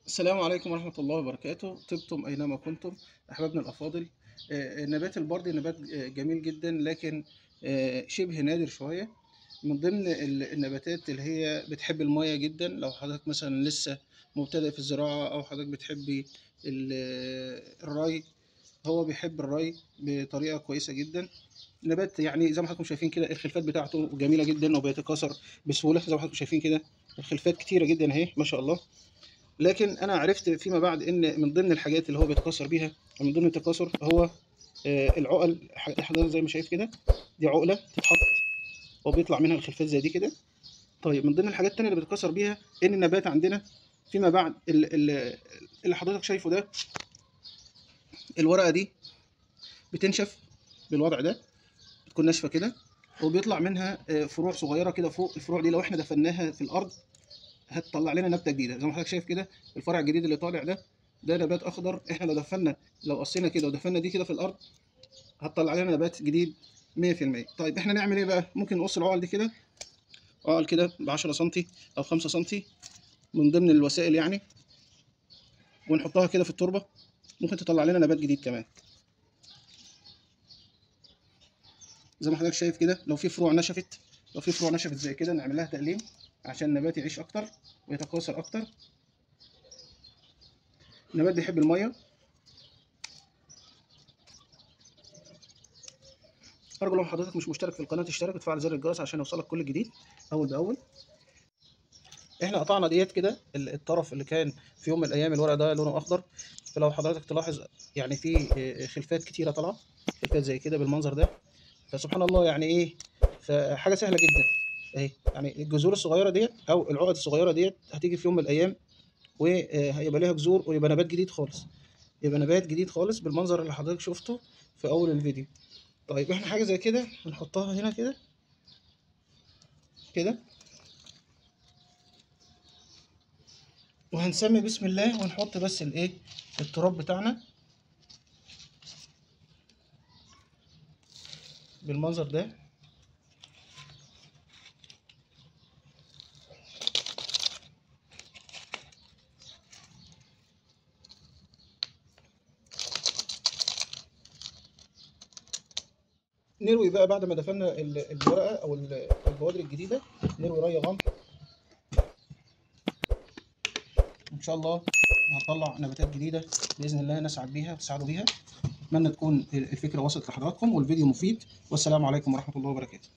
السلام عليكم ورحمة الله وبركاته طبتم أينما كنتم أحبابنا الأفاضل آه، نبات البردي نبات آه، جميل جدا لكن آه، شبه نادر شوية من ضمن ال- النباتات اللي هي بتحب المية جدا لو حضرتك مثلا لسه مبتدئ في الزراعة أو حضرتك بتحبي ال- الري هو بيحب الري بطريقة كويسة جدا نبات يعني زي ما حضراتكم شايفين كده الخلفات بتاعته جميلة جدا وبيتكاثر بسهولة زي ما حضراتكم شايفين كده الخلفات كتيرة جدا اهي ما شاء الله لكن انا عرفت فيما بعد ان من ضمن الحاجات اللي هو بيتكاثر بيها ومن ضمن التكاثر هو آه، العقل ح- حضرتك زي ما شايف كده دي عقله تتحط وبيطلع منها الخلفات زي دي كده طيب من ضمن الحاجات التانية اللي بيتكاثر بيها ان النبات عندنا فيما بعد ال- ال- اللي حضرتك شايفه ده الورقه دي بتنشف بالوضع ده بتكون ناشفه كده وبيطلع منها آه، فروع صغيره كده فوق الفروع دي لو احنا دفناها في الارض هتطلع لنا نبته جديده زي ما حضرتك شايف كده الفرع الجديد اللي طالع ده ده نبات اخضر احنا لو دفنا لو قصينا كده ودفنا دي كده في الارض هتطلع لنا نبات جديد 100% طيب احنا نعمل ايه بقى ممكن نقص العقل دي كده عقل كده ب 10 سم او 5 سم من ضمن الوسائل يعني ونحطها كده في التربه ممكن تطلع لنا نبات جديد كمان زي ما حضرتك شايف كده لو في فروع نشفت لو في فروع نشفت زي كده نعمل لها تقليم عشان النبات يعيش اكتر ويتكاثر اكتر النبات بيحب الميه ارجو لو حضرتك مش مشترك في القناه تشترك وتفعل زر الجرس عشان يوصلك كل جديد اول باول احنا قطعنا ديت كده ال- الطرف اللي كان في يوم من الايام الورق ده لونه اخضر فلو حضرتك تلاحظ يعني في آه، خلفات كتيره طالعه خلفات زي كده بالمنظر ده فسبحان الله يعني ايه فحاجه سهله جدا اهي يعني الجذور الصغيره ديت او العقد الصغيره ديت هتيجي في يوم من الايام وهيبقى ليها جذور ويبقى نبات جديد خالص يبقى نبات جديد خالص بالمنظر اللي حضرتك شفته في اول الفيديو طيب احنا حاجه زي كده هنحطها هنا كده كده وهنسمي بسم الله ونحط بس الايه التراب بتاعنا بالمنظر ده نروي بقى بعد ما دفنا ال- الورقه او ال- البوادر الجديده نروي ري غمر ان شاء الله هنطلع نباتات جديده باذن الله نسعد بيها وتسعدوا بيها اتمنى تكون الفكره وصلت لحضراتكم والفيديو مفيد والسلام عليكم ورحمه الله وبركاته